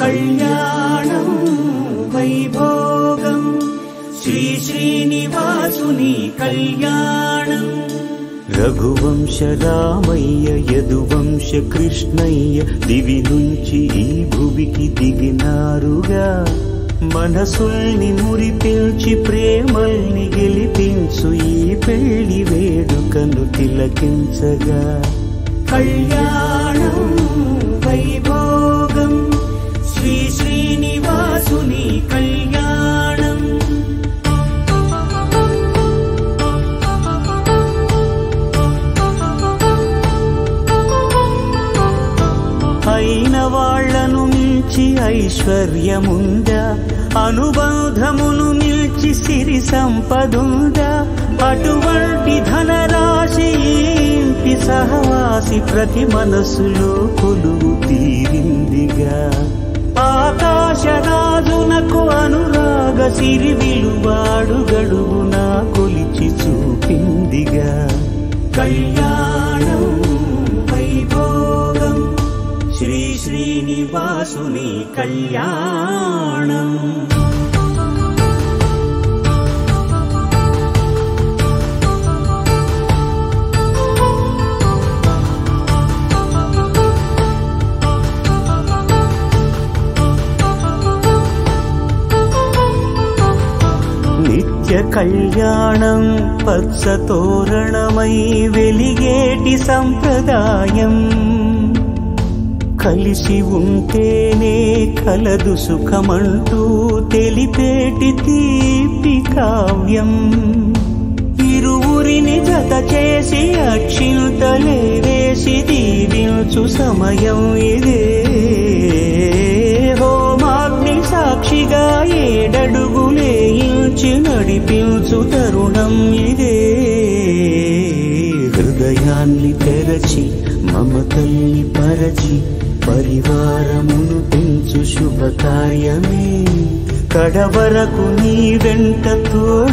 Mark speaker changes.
Speaker 1: కళ్యాణం వైభోగం శ్రీ శ్రీనివాసుని కళ్యాణం
Speaker 2: రఘువంశ రామయ్య యదువంశ కృష్ణయ్య దివి నుంచి ఈ భువికి దిగినారుగా మనసుల్ని మురిపించి ప్రేమల్ని గెలిపించు ఈ పెళ్లి వేడుకను తిలకించగా
Speaker 1: కళ్యాణం వైభోగం శ్రీ శ్రీనివాసుని కళ్యాణం
Speaker 2: అయిన వాళ్లను మించి ఐశ్వర్యముందా అనుబంధమును మించి సిరి సంపదుందా అటువంటి ధనరాశి ఈ ఇంటి సహవాసి ప్రతి మనసులో కొలువు తీరిందిగా ఆకాశరాజునకు అనురాగ సిరి విలువాడు గడువునా కొలిచి చూపిందిగా
Speaker 1: కళ్యాణం వైభోగం శ్రీ శ్రీనివాసుని కళ్యాణం
Speaker 2: నిత్య కళ్యాణం పచ్చ తోరణమై వెలిగేటి సంప్రదాయం కలిసి ఉంటేనే కలదు సుఖమంటూ తెలిపేటి తీపి కావ్యం ఇరువురిని జత చేసి అక్షింతలే వేసి దీవించు సమయం ఇదే హోమాగ్ని సాక్షిగా ఏడడుగులే ఇంచి నడిపించు తరుణం ఇదే హృదయాన్ని తెరచి మమతల్ని పరచి పరివారమును పెంచు శుభకార్యమే కడవరకు నీ వెంట తోడు